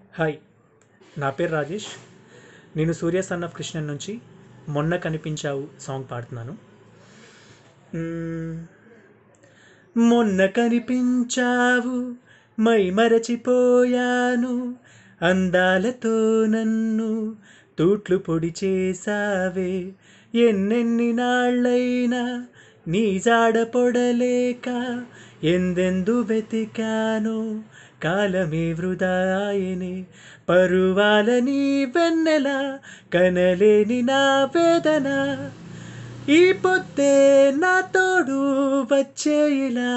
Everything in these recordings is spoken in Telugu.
హాయ్ నా పేరు రాజేష్ నేను సూర్య సన్ ఆఫ్ కృష్ణన్ నుంచి మొన్న కనిపించావు సాంగ్ పాడుతున్నాను మ్మ్. మొన్న కనిపించావు మై మరచిపోయాను అందాలతో నన్ను తూట్లు పొడి చేసావే ఎన్నెన్ని నాళ్ళైనా నీ జాడ పొడలేక ఎందెందు వెతికాను కాలమే వృధాయనే పరువాల నీ వెన్నెల కనలేని నా వేదన ఈ పొద్దే నా తోడు వచ్చేయిలా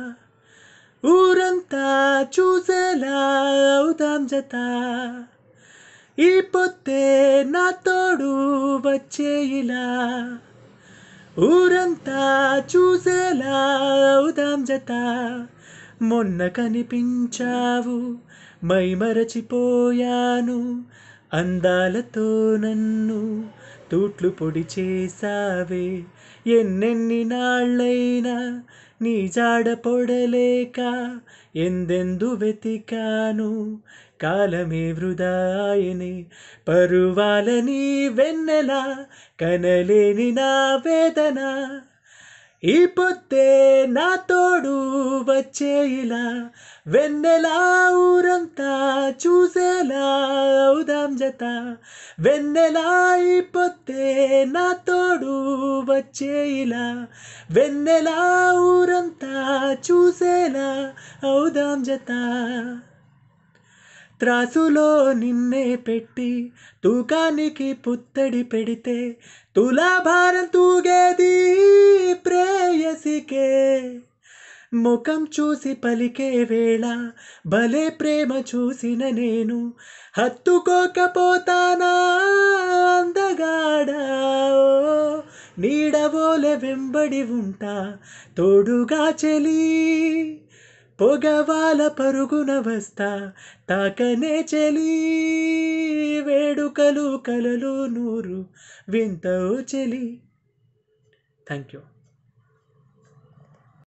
ఊరంతా చూసేలా అవుదాం జత ఈ పొద్దే నా తోడు వచ్చేయిలా ఊరంతా చూసేలా అవుదాం జత మొన్న కనిపించావు మై మరచిపోయాను అందాలతో నన్ను తూట్లు పొడి చేసావే ఎన్నెన్ని నాళ్ళైనా నీ జాడ పొడలేక ఎందెందు వెతికాను కాలమే వృధాయనే పరువాల నీ వెన్నెల కనలేని నా వేదన ఈ పొద్దే నా తోడు వచ్చేయిలా వెన్నెలా ఊరంతా చూసేలా అవుదాం జత వెన్నెలా ఈ పొద్దే నా తోడు వచ్చేయిలా వెన్నెలా ఊరంతా చూసేలా అవుదాం జత త్రాసులో నిన్నే పెట్టి తూకానికి పుత్తడి పెడితే తులాభారం తూగేది ప్రేయసికే ముఖం చూసి పలికే వేళ భలే ప్రేమ చూసిన నేను హత్తుకోకపోతానా అందగాడా ఓ, నీడవోలె వెంబడి ఉంటా తోడుగా చెలి పొగవాల పరుగున వస్తా తాకనే చెలి వేడుకలు కలలు నూరు వింత చెలి థ్యాంక్ యూ